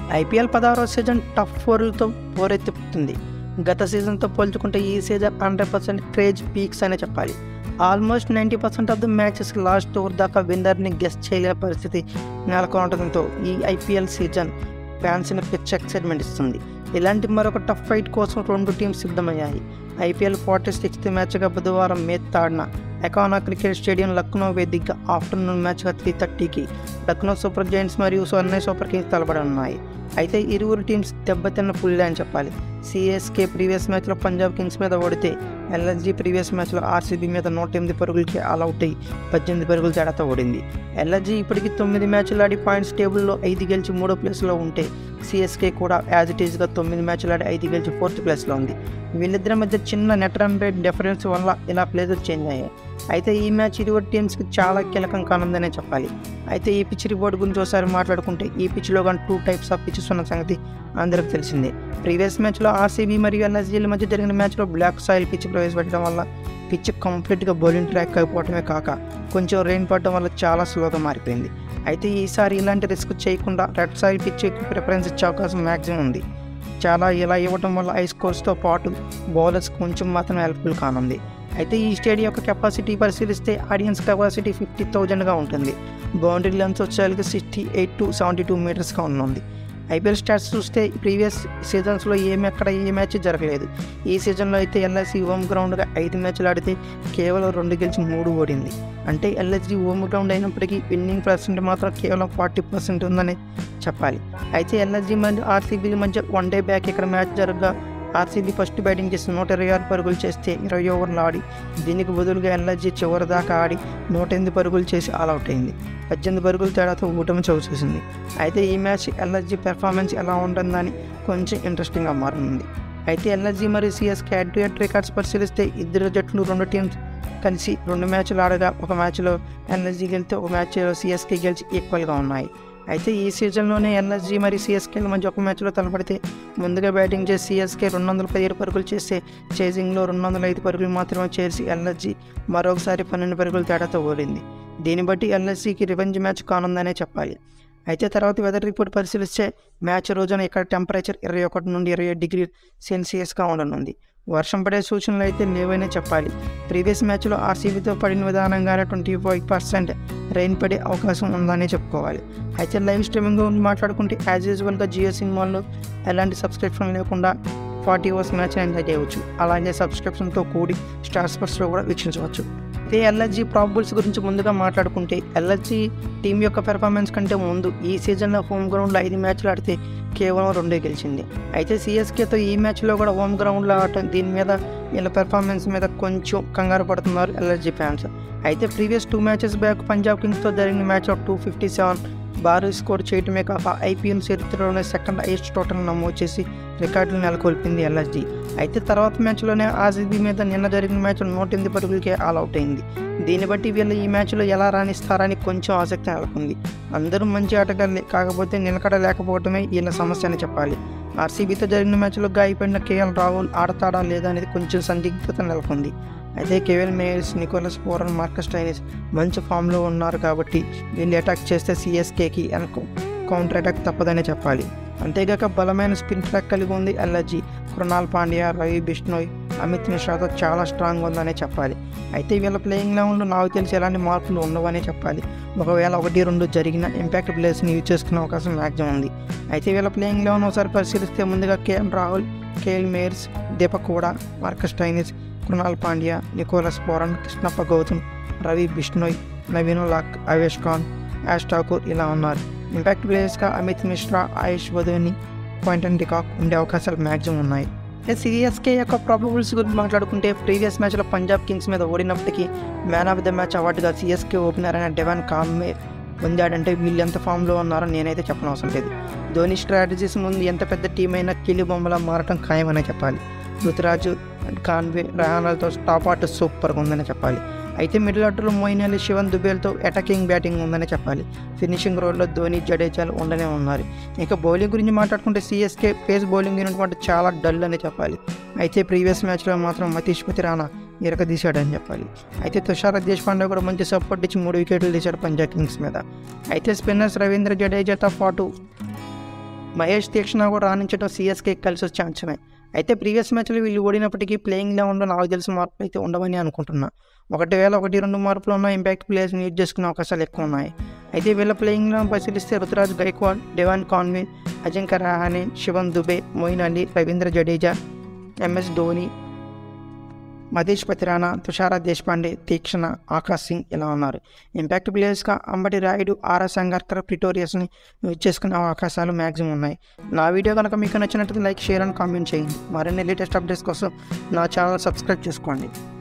IPL పదహారవ season tough ఫోర్లతో పోరెత్తిపుతుంది గత సీజన్తో పోల్చుకుంటే ఈ season hundred percent craze peaks అనే చెప్పాలి almost ninety percent of the matches last over దాకా విన్నర్ని గెస్ట్ చేయలేని పరిస్థితి నెలకొనడంతో ఈ ఐపీఎల్ సీజన్ ఫ్యాన్స్ని పిచ్ ఎక్సైట్మెంట్ ఇస్తుంది ఇలాంటి మరొక టఫ్ ఫైట్ కోసం రెండు టీమ్స్ సిద్ధమయ్యాయి ఐపీఎల్ ఫార్టీ సిక్స్త్ మ్యాచ్గా బుధవారం మే తాడిన ఎకానా క్రికెట్ స్టేడియం లక్నో వేదికగా ఆఫ్టర్నూన్ మ్యాచ్గా త్రీ థర్టీకి లక్నో సూపర్ జైంట్స్ మరియు చెన్నై సూపర్ కింగ్స్ తలపడనున్నాయి అయితే ఇరువురు టీమ్స్ దెబ్బతిన్న పుల్లే అని చెప్పాలి సిఎస్కే ప్రీవియస్ మ్యాచ్లో పంజాబ్ కింగ్స్ మీద ఓడితే ఎల్ఎస్జీ ప్రీవియస్ మ్యాచ్లో ఆర్సీబీ మీద నూట ఎనిమిది పరుగులకి ఆల్అవుట్ అయ్యి పద్దెనిమిది పరుగుల తేడాతో ఓడింది ఎల్ఎస్జీ ఇప్పటికి తొమ్మిది మ్యాచ్లు ఆడి పాయింట్స్ టేబుల్లో ఐదు గెలిచి మూడో ప్లేస్లో ఉంటే సిఎస్కే కూడా యాజ్ ఇట్ ఈస్గా తొమ్మిది మ్యాచ్లు ఆడి ఐదు గెలిచి ఫోర్త్ ప్లేస్లో ఉంది వీళ్ళిద్దరి మధ్య చిన్న నెట్ రన్ రేట్ డిఫరెన్స్ వల్ల ఇలా ప్లేసెస్ చేంజ్ అయ్యాయి అయితే ఈ మ్యాచ్ ఇరువురు టీమ్స్కి చాలా కీలకం కానుందనే చెప్పాలి అయితే ఈ పిచ్ రిపోర్ట్ గురించి ఒకసారి మాట్లాడుకుంటే ఈ పిచ్లో కానీ టూ టైప్స్ ఆఫ్ పిచ్చెస్ ఉన్న సంగతి అందరికి తెలిసిందే ప్రీవియస్ మ్యాచ్లో ఆర్సీబీ మరియు ఎల్ఎస్జీల మధ్య జరిగిన మ్యాచ్లో బ్లాక్ సాయిల్ పిచ్ ప్రవేశపెట్టడం వల్ల పిచ్ కంప్లీట్గా బౌలింగ్ ట్రాక్ అయిపోవటమే కాక కొంచెం రెయిన్ పడడం వల్ల చాలా స్లోగా మారిపోయింది అయితే ఈసారి ఇలాంటి రిస్క్ చేయకుండా రెడ్ సాయిల్ పిచ్ ప్రిఫరెన్స్ ఇచ్చే అవకాశం మ్యాక్సిమం ఉంది చాలా ఇలా ఇవ్వడం వల్ల ఐ స్కోర్స్తో పాటు బౌలర్స్ కొంచెం మాత్రం హెల్ప్ఫుల్ కానుంది అయితే ఈ స్టేడియం యొక్క కెపాసిటీ పరిశీలిస్తే ఆడియన్స్ కెపాసిటీ ఫిఫ్టీ థౌజండ్గా ఉంటుంది బౌండరీ లెన్స్ వచ్చేసరికి sixty eight to seventy two మీటర్స్గా ఉంది ఐపీఎల్ స్టాట్స్ చూస్తే ప్రీవియస్ సీజన్స్లో ఏమి ఎక్కడ ఏ మ్యాచ్ జరగలేదు ఈ సీజన్లో అయితే ఎల్ఐసి హోమ్ గ్రౌండ్గా ఐదు మ్యాచ్లు ఆడితే కేవలం రెండు గెలిచి మూడు ఓడింది అంటే ఎల్ఎస్జి హోమ్ గ్రౌండ్ అయినప్పటికీ విన్నింగ్ పర్సెంట్ మాత్రం కేవలం ఫార్టీ పర్సెంట్ ఉందని చెప్పాలి అయితే ఎల్ఎస్జి మరియు ఆర్సీబీ మధ్య వన్ డే బ్యాక్ ఇక్కడ మ్యాచ్ జరగగా ఆర్సీబీ ఫస్ట్ బ్యాటింగ్ చేసి నూట ఇరవై ఆరు పరుగులు చేస్తే ఇరవై ఓవర్లు ఆడి దీనికి బదులుగా ఎల్ఎస్జీ చివరి దాకా ఆడి నూట ఎనిమిది పరుగులు చేసి ఆల్అవుట్ అయింది పద్దెనిమిది పరుగుల తేడాతో ఓటమి చవిచూసింది అయితే ఈ మ్యాచ్ ఎల్ఎస్జీ పెర్ఫార్మెన్స్ ఎలా ఉంటుందని కొంచెం ఇంట్రెస్టింగ్గా మారనుంది అయితే ఎల్ఎస్జీ మరియు CSK head to head records పరిశీలిస్తే ఇద్దరు జట్లు రెండు టీమ్స్ కలిసి రెండు మ్యాచ్లు ఆడగా ఒక మ్యాచ్లో ఎల్ఎస్జీ గెలిస్తే ఒక మ్యాచ్లో సిఎస్కే గెలిచి ఈక్వల్గా ఉన్నాయి అయితే ఈ సీజన్లోనే ఎల్ఎస్జీ మరియు సిఎస్కేల మధ్య ఒక మ్యాచ్లో తలపడితే ముందుగా బ్యాటింగ్ చేసి సిఎస్కే రెండు వందల పదిహేడు పరుగులు చేస్తే చేజింగ్లో రెండు వందల ఐదు పరుగులు మాత్రమే చేసి ఎల్ఎస్జీ మరొకసారి పన్నెండు పరుగుల తేడాతో ఓడింది దీన్ని బట్టి ఎల్ఎస్సీకి రివెంజ్ మ్యాచ్ కానుందనే చెప్పాలి అయితే తర్వాత వెదర్ రిపోర్ట్ పరిశీలిస్తే మ్యాచ్ రోజున ఇక్కడ టెంపరేచర్ ఇరవై ఒకటి నుండి ఇరవై ఏడు డిగ్రీ సెల్సియస్గా ఉండనుంది వర్షం పడే సూచనలు అయితే లేవనే చెప్పాలి ప్రీవియస్ మ్యాచ్లో ఆర్సీబీతో పడిన విధానంగానే ట్వంటీ ఫైవ్ పర్సెంట్ రెయిన్ పడే అవకాశం ఉందని చెప్పుకోవాలి అయితే లైవ్ స్ట్రీమింగ్ గురించి మాట్లాడుకుంటే యాజ్ యూజువల్గా జియో సినిమాల్లో ఎలాంటి సబ్స్క్రిప్షన్ లేకుండా ఫార్టీ అవర్స్ మ్యాచ్ ఎంజాయ్ చేయవచ్చు అలాగే సబ్స్క్రిప్షన్తో కూడి స్టార్ స్పర్స్లో కూడా వీక్షించవచ్చు అయితే ఎల్ఎస్జీ ప్రాబుల్స్ గురించి ముందుగా మాట్లాడుకుంటే ఎల్ఎస్జీ టీం యొక్క పెర్ఫార్మెన్స్ కంటే ముందు ఈ సీజన్లో హోమ్ గ్రౌండ్లో ఐదు మ్యాచ్లు ఆడితే కేవలం రెండే గెలిచింది అయితే సిఎస్కేతో ఈ మ్యాచ్లో కూడా హోమ్ గ్రౌండ్లో ఆడటం దీని మీద వీళ్ళ పెర్ఫార్మెన్స్ మీద కొంచెం కంగారు పడుతున్నారు ఎల్ఎస్జీ ఫ్యాన్స్ అయితే previous two matches back Punjab కింగ్స్తో జరిగిన మ్యాచ్లో టూ ఫిఫ్టీ సెవెన్ భారీ స్కోర్ చేయటమే కాక ఐపీఎల్ చరిత్రలోనే సెకండ్ హైయెస్ట్ టోటల్ నమోదు చేసి రికార్డులు నెలకొల్పింది ఎల్ఎస్జీ అయితే తర్వాత మ్యాచ్లోనే ఆర్సీబీ మీద నిన్న జరిగిన మ్యాచ్లో నూట ఎనిమిది పరుగులకే ఆల్అవుట్ అయింది దీన్ని బట్టి వీళ్ళు ఈ మ్యాచ్లో ఎలా రాణిస్తారని కొంచెం ఆసక్తి నెలకొంది అందరూ మంచి ఆటగాళ్ళే కాకపోతే నిలకడ లేకపోవడమే వీళ్ళ సమస్య అని చెప్పాలి ఆర్సీబీతో జరిగిన మ్యాచ్లో గాయపడిన కేఎల్ రాహుల్ ఆడతాడా లేదా అనేది కొంచెం సందిగ్ధత నెలకొంది అయితే Kyle Mayers Nicholas Pooran Marcus Stoinis మంచి ఫామ్లో ఉన్నారు కాబట్టి వీళ్ళు అటాక్ చేస్తే సిఎస్కేకి కౌంటర్ అటాక్ తప్పదనే చెప్పాలి అంతేగాక బలమైన స్పిన్ ట్రాక్ కలిగి ఉంది ఎల్ఎస్జీ కృణాల్ పాండ్యా రవి బిష్ణోయ్ అమిత్ మిశ్రాతో చాలా స్ట్రాంగ్ ఉందనే చెప్పాలి అయితే వీళ్ళ ప్లేయింగ్ లెవెన్లో నాకు తెలిసి ఎలాంటి మార్పులు ఉండవనే చెప్పాలి ఒకవేళ ఒకటి రెండు జరిగిన ఇంపాక్ట్ ప్లేయర్స్ని యూజ్ చేసుకునే అవకాశం మ్యాక్సిమం ఉంది అయితే వీళ్ళ ప్లేయింగ్ లెవెన్ ఒకసారి పరిశీలిస్తే ముందుగా KL Rahul Kyle Mayers Deepak కూడా Marcus Stoinis Krunal Pandya Nicholas Pooran Krishnappa Gowtham Ravi Bishnoi Naveen లాక్ అవేష్ ఖాన్ యాష్ ఠాకూర్ ఇలా ఉన్నారు ఇంపాక్ట్ ప్లేయర్స్గా అమిత్ మిశ్రా ఆయుష్ వధుని క్వాంటన్ డికాక్ ఉండే అవకాశాలు మ్యాక్సిమం ఉన్నాయి సిఎస్కే యొక్క ప్రాబబుల్స్ గురించి మాట్లాడుకుంటే ప్రీవియస్ మ్యాచ్లో పంజాబ్ కింగ్స్ మీద ఓడినప్పటికీ మ్యాన్ ఆఫ్ ద మ్యాచ్ అవార్డుగా సిఎస్కే ఓపెనర్ అయిన డెవాన్ కామ్మే పొందాడంటే వీళ్ళు ఎంత ఫామ్లో ఉన్నారో నేనైతే చెప్పనవసరం లేదు ధోని స్ట్రాటజీస్ ముందు ఎంత పెద్ద టీం అయినా కిలి బొమ్మలా మారటం ఖాయమనే చెప్పాలి రుతురాజు కాన్వే రహానాలతో టాప్ ఆర్ట్ సూపర్గా ఉందని చెప్పాలి అయితే మిడిల్ ఆర్డర్లో మోయిన్ అలీ శివన్ దుబేల్తో అటాకింగ్ బ్యాటింగ్ ఉందని చెప్పాలి ఫినిషింగ్ రోడ్లో ధోని జడేజాలు ఉండనే ఉన్నారు ఇక బౌలింగ్ గురించి మాట్లాడుకుంటే సిఎస్కే పేస్ బౌలింగ్ యూనిట్ అంటే చాలా డల్ అని చెప్పాలి అయితే ప్రీవియస్ మ్యాచ్లో మాత్రం మతీష్పతి రాణా ఇరక తీశాడని చెప్పాలి అయితే తుషార్ దేశపాండే కూడా మంచి సపోర్ట్ ఇచ్చి మూడు వికెట్లు తీశాడు పంజాబ్ కింగ్స్ మీద అయితే స్పిన్నర్స్ రవీంద్ర జడేజాతో పాటు మహేష్ తీక్షణ కూడా రాణించడం సిఎస్కే కలిసి వచ్చే అంచనా అయితే ప్రీవియస్ మ్యాచ్లో వీళ్ళు ఓడినప్పటికీ ప్లేయింగ్ లెవెన్లో నాకు తెలిసిన మార్పులు అయితే ఉండవని అనుకుంటున్నా ఒకటి వేల ఒకటి రెండు మార్పులు ఉన్న ఇంపాక్ట్ ప్లేయర్స్ని యూజ్ చేసుకునే అవకాశాలు ఎక్కువ ఉన్నాయి అయితే వీళ్ళ ప్లేయింగ్ లెవెన్ పరిశీలిస్తే Ruturaj Gaikwad Devon Conway Ajinkya Rahane Shivam Dube Moeen Ali Ravindra Jadeja MS Dhoni Matheesha Pathirana Tushar Deshpande Theekshana Akash Singh ఇలా ఉన్నారు ఇంపాక్ట్ ప్లేయర్స్గా అంబటి రాయుడు ఆర్ఎస్ సంగర్కర్ ప్రిటోరియస్ని యూజ్ చేసుకునే అవకాశాలు మ్యాక్సిమం ఉన్నాయి నా వీడియో కనుక మీకు నచ్చినట్లయితే లైక్ షేర్ అండ్ కామెంట్ చేయండి మరిన్ని లేటెస్ట్ అప్డేట్స్ కోసం నా ఛానల్ సబ్స్క్రైబ్ చేసుకోండి